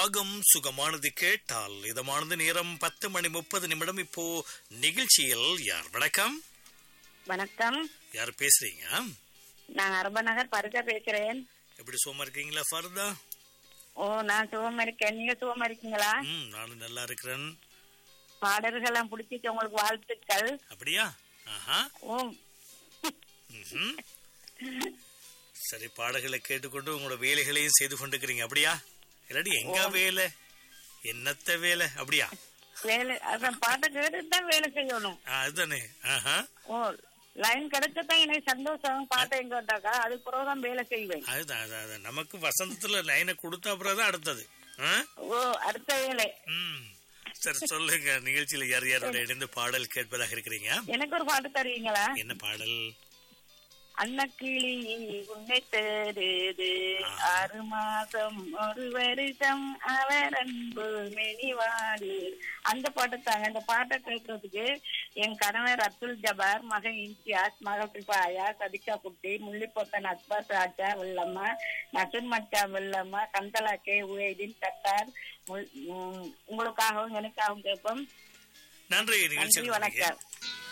ராகம் சுகமானது கேட்டால் இதமானது நேரம் பத்து மணி முப்பது நிமிடம் இப்போ நிகழ்ச்சியில் யார் வணக்கம் வணக்கம் யார் பேசுறீங்க நான் அரபநகர் பரிசா பேசுறேன் எப்படி சும்மா இருக்கீங்களா ஃபர்தா ஓ நான் சுகமா இருக்கேன் நீங்க சுகமா இருக்கீங்களா ம் நானும் நல்லா இருக்கிறேன் பாடல்கள் எல்லாம் பிடிச்சிட்டு உங்களுக்கு வாழ்த்துக்கள் அப்படியா ஆஹா ஓ ம்ஹும். சரி பாடல்களை கேட்டுக்கொண்டு உங்களோட வேலைகளையும் செய்து கொண்டிருக்கிறீங்க அப்படியா இல்லாட்டி எங்க வேலை என்னத்த வேலை அப்படியா வேலை அதான் பாட்டை கேட்டுட்டு தான் வேலை செய்யணும் ஆ, அதுதானே ஆஹா ஓ லைன் கிடைச்சதான் எனக்கு சந்தோஷம் பாட்டை எங்க கேட்டாக்கா அது பிறகுதான் வேலை செய்வேன் அதுதான் அதான், அதான் நமக்கு வசந்தத்துல லைனை கொடுத்த அப்புறம் தான் அடுத்தது ஆ? ஓ அடுத்த வேலை ம் சரி சொல்லுங்க நிகழ்ச்சியில யார் யாரோட இணைந்து பாடல் கேட்பதாக இருக்கிறீங்க எனக்கு ஒரு பாட்டு தருவீங்களா என்ன பாடல் அன்னக்கிளி உன்னை தேடுது ஆறு மாசம் ஒரு வருஷம் அவர் அன்பு மெனிவாடு அந்த பாட்டு தாங்க அந்த பாட்டை கேட்கறதுக்கு என் கணவர் அப்துல் ஜபார் மகன் இம்தியாஸ் மகள் பிபாயா சதிகா குட்டி முள்ளிப்பொத்தன் அக்பர் ராஜா வெள்ளம்மா நசுன் மச்சா வெள்ளம்மா கந்தலா கே உயதின் கத்தார் முல்- உம், உங்களுக்காகவும் எனக்காகவும் கேட்போம் நன்றி நன்றி நிகழ்ச்சி வணக்கம்